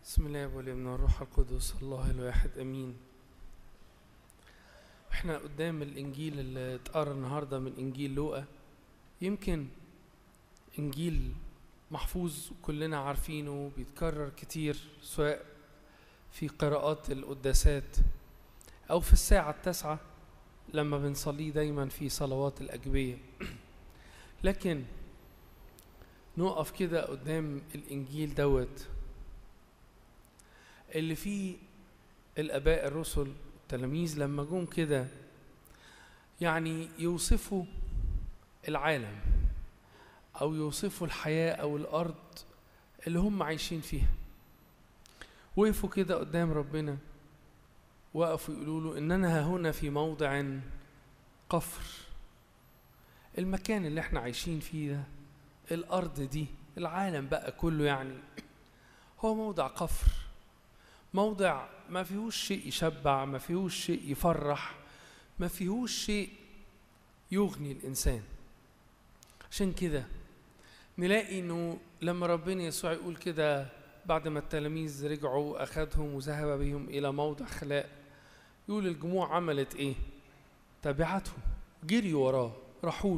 بسم الله والابن والروح القدس الله الواحد امين احنا قدام الانجيل اللي اتقرا النهارده من انجيل لوقا يمكن انجيل محفوظ كلنا عارفينه بيتكرر كتير سواء في قراءات القداسات او في الساعه التاسعه لما بنصليه دايما في صلوات الاجبيه لكن نقف كده قدام الانجيل دوت اللي فيه الاباء الرسل التلاميذ لما جم كده يعني يوصفوا العالم او يوصفوا الحياه او الارض اللي هم عايشين فيها وقفوا كده قدام ربنا وقفوا يقولوا له اننا ها هنا في موضع قفر المكان اللي احنا عايشين فيه ده الارض دي العالم بقى كله يعني هو موضع قفر موضع ما فيهوش شيء يشبع ما فيهوش شيء يفرح ما فيهوش شيء يغني الانسان عشان كده نلاقي انه لما ربنا يسوع يقول كده بعد ما التلاميذ رجعوا اخذهم وذهب بهم الى موضع خلاء يقول الجموع عملت ايه تبعتهم جريوا وراه راحوا